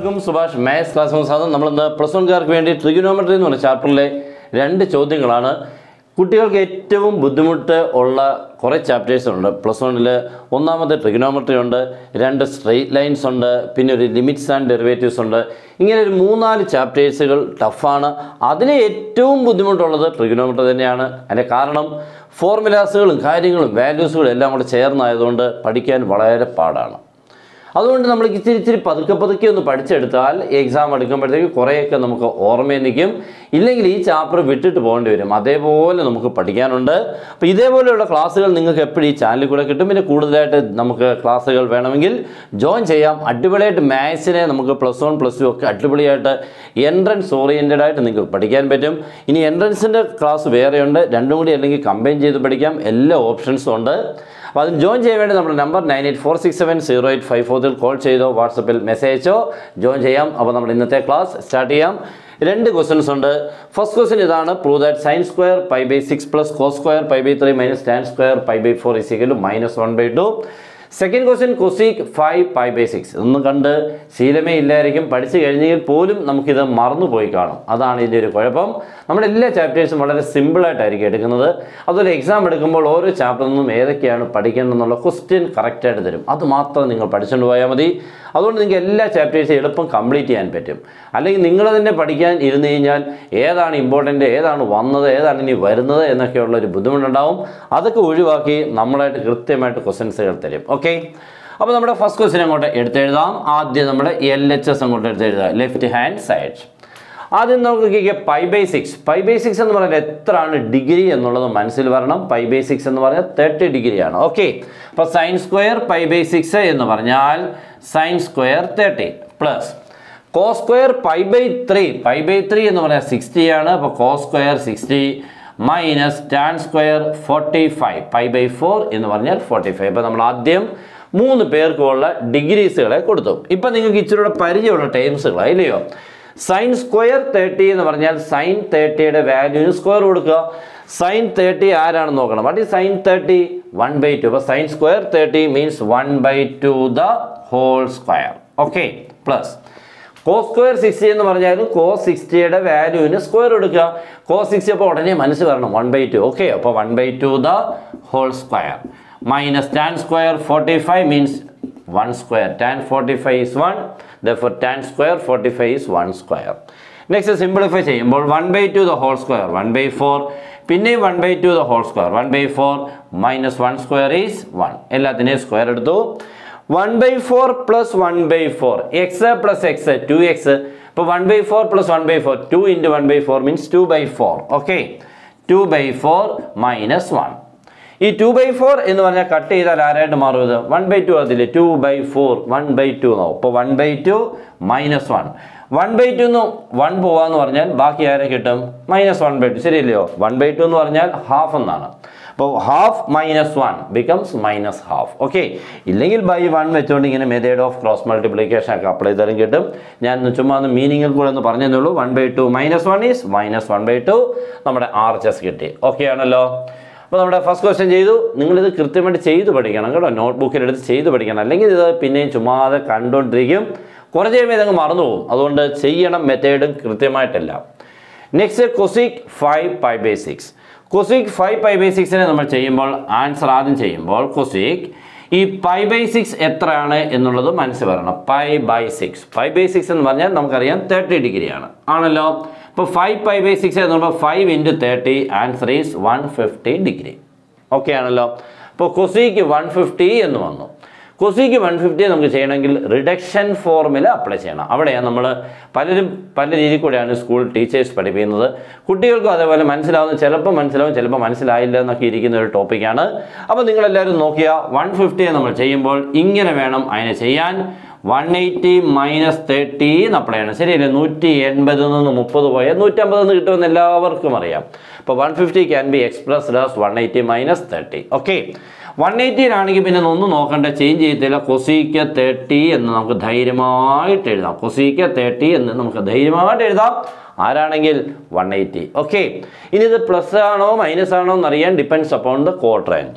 എല്ലാവർക്കും Subhash maths class സ്വാഗതം നമ്മളിന്ന് പ്ലസ് വൺകാർക്ക് വേണ്ടി ട്രിഗനോമെട്രി എന്ന് പറഞ്ഞ ചാപ്റ്ററിലെ രണ്ട് ചോദ്യങ്ങളാണ് കുട്ടികൾക്ക് ഏറ്റവും ബുദ്ധിമുട്ട് ഉള്ള കുറേ ചാപ്റ്റേഴ്സ് ഉണ്ട് പ്ലസ് വണ്ണിൽ ഒന്നാമത്തെ ട്രിഗനോമെട്രി ഉണ്ട് രണ്ട് സ്ട്രെയിറ്റ് ലൈൻസ് ഉണ്ട് പിന്നെ ഒരു ലിമിറ്റ്സ് ആൻഡ് ഡെറിവേറ്റീവ്സ് ഉണ്ട് ഇങ്ങനെ ഒരു മൂന്നാല് ചാപ്റ്റേഴ്സുകൾ ടഫാണ് അതിന് ഏറ്റവും ബുദ്ധിമുട്ടുള്ളത് ട്രിഗനോമെട്രി തന്നെയാണ് അതിൻ്റെ കാരണം ഫോർമുലാസുകളും കാര്യങ്ങളും വാല്യൂസുകളും എല്ലാം കൂടെ ചേർന്നായതുകൊണ്ട് പഠിക്കാൻ വളരെ പാടാണ് അതുകൊണ്ട് നമ്മൾ ഇച്ചിരി ഇച്ചിരി പതുക്കെ പതുക്കെ ഒന്ന് പഠിച്ചെടുത്താൽ എക്സാം എടുക്കുമ്പോഴത്തേക്ക് കുറേയൊക്കെ നമുക്ക് ഓർമ്മയിൽ നിൽക്കും ഇല്ലെങ്കിൽ ഈ ചാപ്റ്റർ വിട്ടിട്ട് പോകേണ്ടി വരും അതേപോലെ നമുക്ക് പഠിക്കാനുണ്ട് അപ്പോൾ ഇതേപോലെയുള്ള ക്ലാസ്സുകൾ നിങ്ങൾക്ക് എപ്പോഴും ഈ ചാനലിൽ കൂടെ കിട്ടും പിന്നെ കൂടുതലായിട്ട് നമുക്ക് ക്ലാസ്സുകൾ വേണമെങ്കിൽ ജോയിൻ ചെയ്യാം അടിപൊളിയായിട്ട് മാത്സിനെ നമുക്ക് പ്ലസ് വൺ പ്ലസ് ടു ഒക്കെ അടിപൊളിയായിട്ട് എൻട്രൻസ് ഓറിയൻറ്റഡ് ആയിട്ട് നിങ്ങൾക്ക് പഠിക്കാൻ പറ്റും ഇനി എൻട്രൻസിൻ്റെ ക്ലാസ് വേറെയുണ്ട് രണ്ടും കൂടി അല്ലെങ്കിൽ കമ്പൈൻ ചെയ്ത് പഠിക്കാം എല്ലാ ഓപ്ഷൻസും ഉണ്ട് അപ്പോൾ അതിന് ജോയിൻ ചെയ്യാൻ വേണ്ടി നമ്മുടെ number nine eight four six seven zero eight five ഫോറിൽ കോൾ ചെയ്തോ വാട്സപ്പിൽ മെസ്സേജ് അയച്ചോ ജോയിൻ ചെയ്യാം അപ്പോൾ നമ്മുടെ ഇന്നത്തെ ക്ലാസ് സ്റ്റാർട്ട് ചെയ്യാം രണ്ട് ക്വസ്റ്റ്യൻസ് ഉണ്ട് ഫസ്റ്റ് ക്വസ്റ്റ്യൻ ഇതാണ് prove that sine square pi by six plus cos square pi by three minus tan square pi by four ഇസിക്കലും minus one by two second question cosec five pi by six ഇതൊന്നും കണ്ട് ശീലമേ ഇല്ലായിരിക്കും പഠിച്ചു കഴിഞ്ഞെങ്കിൽ പോലും നമുക്കിത് മറന്നുപോയി കാണും അതാണ് ഇതിൻ്റെ ഒരു കുഴപ്പം നമ്മുടെ എല്ലാ ചാപ്റ്റേഴ്സും വളരെ സിമ്പിളായിട്ടായിരിക്കും എടുക്കുന്നത് അതുപോലെ എക്സാം എടുക്കുമ്പോൾ ഓരോ ചാപ്റ്ററിൽ നിന്നും ഏതൊക്കെയാണ് പഠിക്കേണ്ടതെന്നുള്ള ക്വസ്റ്റ്യൻ കറക്റ്റായിട്ട് തരും അത് മാത്രം നിങ്ങൾ പഠിച്ചുകൊണ്ട് പോയാൽ മതി അതുകൊണ്ട് നിങ്ങൾക്ക് എല്ലാ ചാപ്റ്റേഴ്സും എളുപ്പം കംപ്ലീറ്റ് ചെയ്യാൻ പറ്റും അല്ലെങ്കിൽ നിങ്ങൾ തന്നെ പഠിക്കാൻ ഇരുന്ന് കഴിഞ്ഞാൽ ഏതാണ് ഇമ്പോർട്ടൻ്റ് ഏതാണ് വന്നത് ഏതാണ് ഇനി വരുന്നത് എന്നൊക്കെയുള്ള ഒരു ബുദ്ധിമുട്ടുണ്ടാവും അതൊക്കെ ഒഴിവാക്കി നമ്മളായിട്ട് കൃത്യമായിട്ട് ക്വസ്റ്റൻസുകൾ തരും ഓക്കെ അപ്പോൾ നമ്മുടെ ഫസ്റ്റ് ക്വസ്റ്റ്യൻ അങ്ങോട്ട് എടുത്തെഴുതാം ആദ്യം നമ്മുടെ എൽ എച്ച് എസ് അങ്ങോട്ട് എടുത്തെഴുതുക ലെഫ്റ്റ് ഹാൻഡ് സൈഡ് ആദ്യം നമുക്ക് നോക്കിക്കുക pi by six pi by six എന്ന് പറഞ്ഞാൽ എത്രയാണ് ഡിഗ്രി എന്നുള്ളത് മനസ്സിൽ വരണം പൈ ബൈ സിക്സ് എന്ന് പറഞ്ഞാൽ തേർട്ടി ഡിഗ്രിയാണ് ഓക്കെ അപ്പോൾ sine square pi by six എന്ന് പറഞ്ഞാൽ sine square thirty plus cos square pi by three pi by three എന്ന് പറഞ്ഞാൽ സിക്സ്റ്റി ആണ് അപ്പോൾ cos square sixty minus tan square forty five pi by four എന്ന് പറഞ്ഞാൽ ഫോർട്ടി ഫൈവ് അപ്പോൾ നമ്മൾ ആദ്യം മൂന്ന് പേർക്കുള്ള ഡിഗ്രീസുകളെ കൊടുത്തു ഇപ്പം നിങ്ങൾക്ക് ഇച്ചിരി പരിചയമുള്ള ടേംസുകളാണ് ഇല്ലയോ സൈൻ സ്ക്വയർ തേർട്ടി എന്ന് പറഞ്ഞാൽ സൈൻ തേർട്ടിയുടെ വാല്യൂന് സ്ക്വയർ കൊടുക്കുക സൈൻ തേർട്ടി ആരാണെന്ന് നോക്കണം വാട്ട് ഈ sine thirty one by two അപ്പോൾ sine square thirty means one by two the whole square okay plus cos square sixty എന്ന് പറഞ്ഞാലും കോ സിക്സ്റ്റിയുടെ വാല്യൂവിന് സ്ക്വയർ എടുക്കുക കോ സിക്സ്റ്റി അപ്പോൾ ഉടനെ മനസ്സ് വരണം വൺ ബൈ ടു ഓക്കെ അപ്പോൾ one by two the whole square minus tan square forty five means one square tan forty five is one ദോർ tan square forty five is one square next simplify ചെയ്യുമ്പോൾ one by two the whole square one by four പിന്നെ one by two the whole square one by four minus one square is one എല്ലാത്തിനെയും square എടുത്തു one by four plus one by four x plus x two x ഇപ്പോൾ one by four plus one by four two into one by four means two by four okay two by four minus one ഈ two by four എന്ന് പറഞ്ഞാൽ cut ചെയ്താൽ ആരായിട്ട് മാറും ഇത് one by two അതില്ലേ two by four one by two എന്നാവും അപ്പോൾ one by two minus one one by two എന്ന് വൺ പോവാന്ന് പറഞ്ഞാൽ ബാക്കി ആരെ കിട്ടും മൈനസ് വൺ ബൈ ടു ശരിയല്ലയോ വൺ ബൈ ടു എന്ന് പറഞ്ഞാൽ ഹാഫ് എന്നാണ് അപ്പോൾ half minus one becomes minus half okay ഇല്ലെങ്കിൽ ബൈ വൺ വെച്ചുകൊണ്ട് ഇങ്ങനെ മെത്തേഡ് ഓഫ് ക്രോസ് മൾട്ടിപ്ലിക്കേഷൻ ഒക്കെ അപ്ലൈ ചെയ്താലും കിട്ടും ഞാൻ ഒന്ന് ചുമ്മാ ഒന്ന് മീനിങ്ങിൽ കൂടെ ഒന്ന് പറഞ്ഞതേ ഉള്ളൂ one by two minus one is minus one by two നമ്മുടെ ആർ എച്ച് എസ് കിട്ടി ഓക്കെ ആണല്ലോ അപ്പോൾ നമ്മുടെ ഫസ്റ്റ് ക്വസ്റ്റ്യൻ ചെയ്തു നിങ്ങളിത് കൃത്യമായിട്ട് ചെയ്ത് പഠിക്കണം കേട്ടോ നോട്ട് ബുക്കിലെടുത്ത് ചെയ്ത് പഠിക്കണം അല്ലെങ്കിൽ ഇത് പിന്നെയും ചുമ്മാതെ കണ്ടുകൊണ്ടിരിക്കും കുറച്ച് കഴിയുമ്പോൾ ഇതങ്ങ് മറന്നു പോകും അതുകൊണ്ട് ചെയ്യണം മെത്തേഡും കൃത്യമായിട്ടല്ല next cosec five pi by six cosec five pi by സിക്സിനെ നമ്മൾ ചെയ്യുമ്പോൾ ആൻസർ ആദ്യം ചെയ്യുമ്പോൾ കൊസിക് ഈ പൈ ബൈ സിക്സ് എത്രയാണ് എന്നുള്ളത് മനസ്സിൽ വരണം pi by six pi by six എന്ന് പറഞ്ഞാൽ നമുക്കറിയാം തേർട്ടി ഡിഗ്രിയാണ് ആണല്ലോ ഇപ്പോൾ ഫൈവ് പൈ ബൈ സിക്സ് എന്ന് പറയുമ്പോൾ five into thirty answer is one fifty degree okay ആണല്ലോ അപ്പോൾ കൊസിക്ക് വൺ ഫിഫ്റ്റി എന്ന് വന്നു കൊസിക്ക് വൺ ഫിഫ്റ്റി നമുക്ക് ചെയ്യണമെങ്കിൽ റിഡക്ഷൻ ഫോർമുല അപ്ലൈ ചെയ്യണം അവിടെയാണ് നമ്മൾ പലരും പല രീതിയിൽ കൂടെയാണ് സ്കൂൾ ടീച്ചേഴ്സ് പഠിപ്പിക്കുന്നത് കുട്ടികൾക്കും അതേപോലെ മനസ്സിലാവുന്ന ചിലപ്പോൾ മനസ്സിലാവും ചിലപ്പോൾ മനസ്സിലായില്ല എന്നൊക്കെ ഇരിക്കുന്ന ഒരു ടോപ്പിക്കാണ് അപ്പോൾ നിങ്ങളെല്ലാവരും നോക്കിയാൽ വൺ ഫിഫ്റ്റിയെ നമ്മൾ ചെയ്യുമ്പോൾ ഇങ്ങനെ വേണം അതിനെ ചെയ്യാൻ വൺ എയ്റ്റി മൈനസ് തേർട്ടി എന്ന് അപ്ലൈ ചെയ്യണം ശരിയല്ലേ നൂറ്റി എൺപതിൽ നിന്ന് മുപ്പത് പോയാൽ നൂറ്റമ്പത് നിന്ന് കിട്ടുമെന്ന് എല്ലാവർക്കും അറിയാം അപ്പോൾ one fifty can be expressed as one eighty minus thirty okay one എയ്റ്റിയിലാണെങ്കിൽ പിന്നെ ഒന്നും നോക്കണ്ട ചേഞ്ച് ചെയ്യത്തില്ല കൊസീക്ക തേർട്ടി എന്ന് നമുക്ക് ധൈര്യമായിട്ട് എഴുതാം കൊസീക്ക തേർട്ടി എന്ന് നമുക്ക് ധൈര്യമായിട്ട് എഴുതാം ആരാണെങ്കിൽ വൺ എയ്റ്റി ഓക്കെ ഇനി ഇത് പ്ലസ് ആണോ മൈനസ് ആണോ എന്നറിയാൻ depends upon the quadrants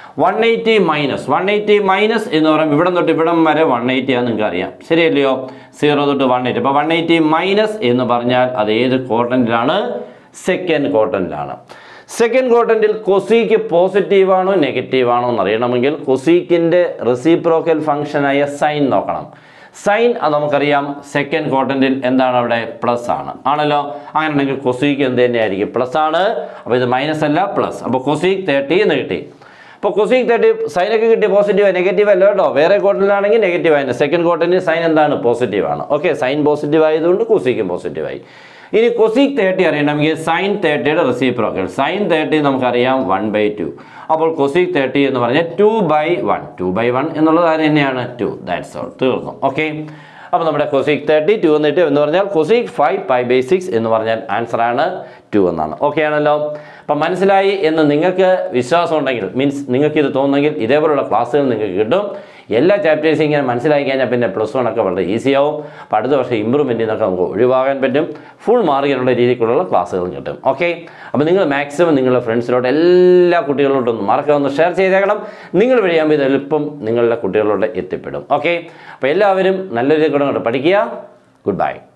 one eighty minus one eighty minus എന്ന് പറയുമ്പോൾ ഇവിടെ തൊട്ട് ഇവിടം വരെ വൺ എയ്റ്റി ആണെന്ന് നിങ്ങൾക്ക് അറിയാം ശരിയല്ലയോ സീറോ തൊട്ട് വൺ എയ്റ്റി അപ്പോൾ വൺ എയ്റ്റി മൈനസ് എന്ന് പറഞ്ഞാൽ അത് ഏത് ക്വാർട്ടൻറ്റിലാണ് സെക്കൻഡ് ക്വാർട്ടൻറ്റിലാണ് സെക്കൻഡ് ക്വാർട്ടൻറ്റിൽ കൊസീക്ക് പോസിറ്റീവ് ആണോ നെഗറ്റീവ് ആണോ എന്ന് അറിയണമെങ്കിൽ കൊസീക്കിൻ്റെ റെസിപ്രോക്കൽ ഫംഗ്ഷനായ സൈൻ നോക്കണം സൈൻ അത് നമുക്കറിയാം സെക്കൻഡ് ക്വാർട്ടൻറ്റിൽ എന്താണ് അവിടെ പ്ലസ് ആണ് ആണല്ലോ അങ്ങനെയാണെങ്കിൽ കൊസീക്ക് എന്ത് തന്നെയായിരിക്കും പ്ലസ് ആണ് അപ്പോൾ ഇത് മൈനസ് അല്ല പ്ലസ് അപ്പോൾ കൊസീക്ക് തേർട്ടി എന്ന് കിട്ടി അപ്പോൾ കൊസീക്ക് തേർട്ടി സൈനൊക്കെ കിട്ടി പോസിറ്റീവ് നെഗറ്റീവ് അല്ല കേട്ടോ വേറെ ക്വാർട്ടറിലാണെങ്കിൽ നെഗറ്റീവ് ആയിരുന്നു സെക്കൻഡ് ക്വാർട്ടറിന് സൈൻ എന്താണ് പോസിറ്റീവ് ആണ് ഓക്കെ സൈൻ പോസിറ്റീവ് ആയതുകൊണ്ട് കൊസീക്കും പോസിറ്റീവായി ഇനി കൊസീക് തേർട്ടി അറിയണമെങ്കിൽ സൈൻ തേർട്ടിയുടെ റെസിപ്രോക്കൽ സൈൻ തേർട്ടി നമുക്കറിയാം വൺ ബൈ ടു അപ്പോൾ കൊസീക് തേർട്ടി എന്ന് പറഞ്ഞാൽ two by one two by one എന്നുള്ളത് ആര് തന്നെയാണ് ടു ദാറ്റ്സ് ഓൾ തീർന്നു ഓക്കെ അപ്പോൾ നമ്മുടെ കൊസീക് തേർട്ടി ടു എന്നിട്ട് എന്ന് പറഞ്ഞാൽ cosec five pi by six എന്ന് പറഞ്ഞാൽ ആൻസർ ആണ് ടു എന്നാണ് ഓക്കെ ആണല്ലോ അപ്പം മനസ്സിലായി എന്ന് നിങ്ങൾക്ക് വിശ്വാസം ഉണ്ടെങ്കിൽ മീൻസ് നിങ്ങൾക്ക് ഇത് തോന്നുന്നെങ്കിൽ ഇതേപോലുള്ള ക്ലാസ്സുകൾ നിങ്ങൾക്ക് കിട്ടും എല്ലാ ചാപ്റ്റേഴ്സും ഇങ്ങനെ മനസ്സിലാക്കി കഴിഞ്ഞാൽ പിന്നെ പ്ലസ് വൺ ഒക്കെ വളരെ ഈസി ആവും അപ്പോൾ അടുത്ത വർഷം ഇമ്പ്രൂവ്മെൻറ്റിൽ നിന്നൊക്കെ നമുക്ക് ഒഴിവാകാൻ പറ്റും ഫുൾ മാർക്കിനുള്ള രീതിക്കുള്ള ക്ലാസ്സുകളും കിട്ടും ഓക്കെ അപ്പോൾ നിങ്ങൾ മാക്സിമം നിങ്ങളുടെ ഫ്രണ്ട്സിലോട്ട് എല്ലാ കുട്ടികളോട്ടൊന്ന് മറക്കാതെ ഒന്ന് ഷെയർ ചെയ്തേക്കണം നിങ്ങൾ വഴിയാകുമ്പോൾ ഇത് എളുപ്പം നിങ്ങളുടെ കുട്ടികളിലോട്ട് എത്തിപ്പെടും ഓക്കെ അപ്പോൾ എല്ലാവരും നല്ല രീതിയിൽ കൂടെ പഠിക്കുക ഗുഡ് ബൈ